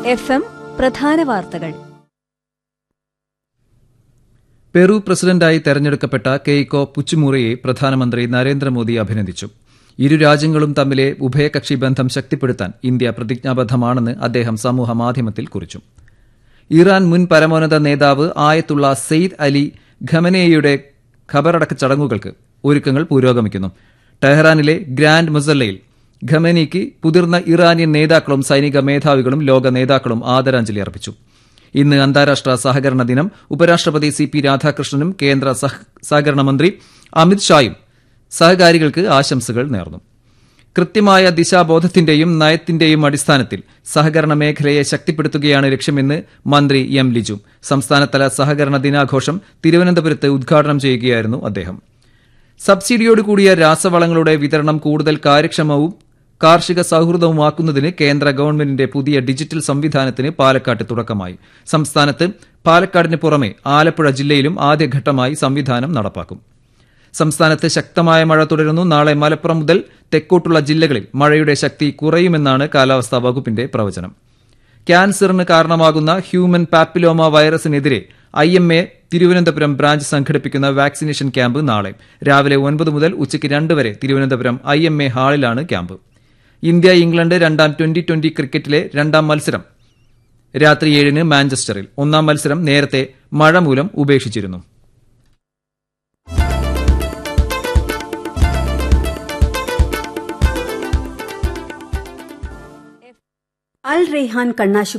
F M പ്രധാന വാർത്തകൾ Peru പ്രസിഡന്റായി തെരഞ്ഞെടുക്കപ്പെട്ട കെയ്കോ പുച്ചുമുറിയെ പ്രധാനമന്ത്രി നരേന്ദ്രമോദി അഭിനന്ദിച്ചു ഇരു രാജ്യങ്ങളും തമ്മിലെ ഉഭയകക്ഷി ബന്ധം ശക്തിപ്പെടുത്താൻ ഇന്ത്യ പ്രതിജ്ഞാബദ്ധമാണെന്ന് അദ്ദേഹം സമൂഹമാധ്യമത്തിൽ കുറിച്ചു ഇറാൻ മുൻ പരമോന്നത നേതാവ് ആയത്തുള്ള സെയ്ദ് അലി ഖമനേയുടെ ഖബറടക്ക ചടങ്ങുകൾക്ക് ഒരുക്കങ്ങൾ പുരോഗമിക്കുന്നു ടെഹ്റാനിലെ ഗ്രാൻഡ് മുസല്ലയിൽ ഖമേനിക്ക് മുതിർന്ന ഇറാനിയൻ നേതാക്കളും സൈനിക മേധാവികളും ലോക നേതാക്കളും ആദരാഞ്ജലി അർപ്പിച്ചു ഇന്ന് അന്താരാഷ്ട്ര സഹകരണ ദിനം ഉപരാഷ്ട്രപതി സി പി രാധാകൃഷ്ണനും കേന്ദ്ര സഹകരണ മന്ത്രി അമിത് ഷായും സഹകാരികൾക്ക് ആശംസകൾ നേർന്നു കൃത്യമായ ദിശാബോധത്തിന്റെയും നയത്തിന്റെയും അടിസ്ഥാനത്തിൽ സഹകരണ മേഖലയെ ശക്തിപ്പെടുത്തുകയാണ് ലക്ഷ്യമെന്ന് മന്ത്രി എം ലിജു സംസ്ഥാനതല സഹകരണ ദിനാഘോഷം തിരുവനന്തപുരത്ത് ഉദ്ഘാടനം ചെയ്യുകയായിരുന്നു അദ്ദേഹം സബ്സിഡിയോടുകൂടിയ രാസവളങ്ങളുടെ വിതരണം കൂടുതൽ കാര്യക്ഷമവും കാർഷിക സൌഹൃദവുമാക്കുന്നതിന് കേന്ദ്ര ഗവൺമെന്റിന്റെ പുതിയ ഡിജിറ്റൽ സംവിധാനത്തിന് പാലക്കാട്ട് തുടക്കമായി സംസ്ഥാനത്ത് പാലക്കാടിന് പുറമെ ആലപ്പുഴ ജില്ലയിലും ആദ്യഘട്ടമായി സംവിധാനം നടപ്പാക്കും സംസ്ഥാനത്ത് ശക്തമായ മഴ തുടരുന്നു നാളെ മലപ്പുറം മുതൽ തെക്കോട്ടുള്ള ജില്ലകളിൽ മഴയുടെ ശക്തി കുറയുമെന്നാണ് കാലാവസ്ഥാ വകുപ്പിന്റെ പ്രവചനം ക്യാൻസറിന് കാരണമാകുന്ന ഹ്യൂമൻ പാപ്പിലോമ വൈറസിനെതിരെ I M A Thiruvananthapuram branch സംഘടിപ്പിക്കുന്ന വാക്സിനേഷൻ ക്യാമ്പ് നാളെ രാവിലെ ഒൻപത് മുതൽ ഉച്ചയ്ക്ക് രണ്ട് വരെ തിരുവനന്തപുരം ഐ എം എ ഹാളിലാണ് ക്യാമ്പ് ഇന്ത്യ ഇംഗ്ലണ്ട് രണ്ടാം ട്വന്റി ട്വന്റി ക്രിക്കറ്റിലെ രണ്ടാം മത്സരം രാത്രി ഏഴിന് മാഞ്ചസ്റ്ററിൽ ഒന്നാം മത്സരം നേരത്തെ മഴ മൂലം ഉപേക്ഷിച്ചിരുന്നു അൽ റെയ്ഹാൻ കണ്ണാശു